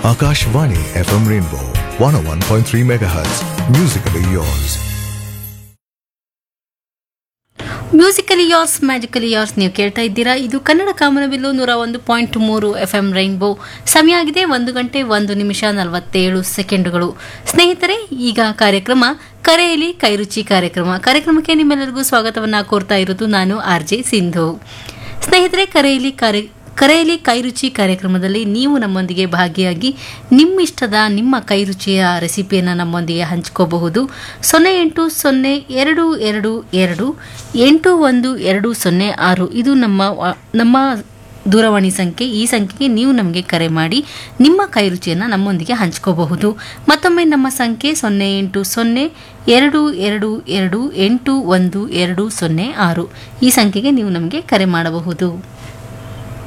Akashvani FM Rainbow 101.3 MHz. Musically yours. Musically yours magically yours ನೀವು ಕೇಳ್ತಾ ಇದ್ದೀರಾ ಇದು ಕನ್ನಡ ಕಾಮನಬಿಲ್ಲು ನೂರ ಒಂದು ಪಾಯಿಂಟ್ ಮೂರು ಎಫ್ ಎಂ ರೈನ್ಬೋ ಸಮಯ ಆಗಿದೆ ಒಂದು ಗಂಟೆ ಒಂದು ನಿಮಿಷ ನಲವತ್ತೇಳು ಸೆಕೆಂಡುಗಳು ಸ್ನೇಹಿತರೆ ಈಗ ಕಾರ್ಯಕ್ರಮ ಕರೆಯಲ್ಲಿ ಕೈರುಚಿ ಕಾರ್ಯಕ್ರಮ ಕಾರ್ಯಕ್ರಮಕ್ಕೆ ನಿಮ್ಮೆಲ್ಲರಿಗೂ ಸ್ವಾಗತವನ್ನು ಕೋರ್ತಾ ಇರೋದು ನಾನು ಆರ್ ಜೆ ಸಿಂಧು ಸ್ನೇಹಿತರೆ ಕರೆಯಲ್ಲಿ ಕಾರ್ಯ ಕರೆಯಲ್ಲಿ ಕೈರುಚಿ ಕಾರ್ಯಕ್ರಮದಲ್ಲಿ ನೀವು ನಮ್ಮೊಂದಿಗೆ ಭಾಗಿಯಾಗಿ ನಿಮ್ಮ ಇಷ್ಟದ ನಿಮ್ಮ ಕೈರುಚಿಯ ರೆಸಿಪಿಯನ್ನು ನಮ್ಮೊಂದಿಗೆ ಹಂಚ್ಕೋಬಹುದು ಸೊನ್ನೆ ಎಂಟು ಸೊನ್ನೆ ಎರಡು ಎರಡು ಎರಡು ಎಂಟು ಒಂದು ಎರಡು ಸೊನ್ನೆ ಆರು ಇದು ನಮ್ಮ ವಾ- ನಮ್ಮ ದೂರವಾಣಿ ಸಂಖ್ಯೆ ಈ ಸಂಖ್ಯೆಗೆ ನೀವು ನಮಗೆ ಕರೆ ಮಾಡಿ ನಿಮ್ಮ ಕೈರುಚಿಯನ್ನು ನಮ್ಮೊಂದಿಗೆ ಹಂಚ್ಕೋಬಹುದು ಮತ್ತೊಮ್ಮೆ ನಮ್ಮ ಸಂಖ್ಯೆ ಸೊನ್ನೆ ಎಂಟು ಸೊನ್ನೆ ಎರಡು ಎರಡು ಎರಡು ಎಂಟು ಒಂದು ಎರಡು ಸೊನ್ನೆ ಆರು ಈ ಸಂಖ್ಯೆಗೆ ನೀವು ನಮಗೆ ಕರೆ ಮಾಡಬಹುದು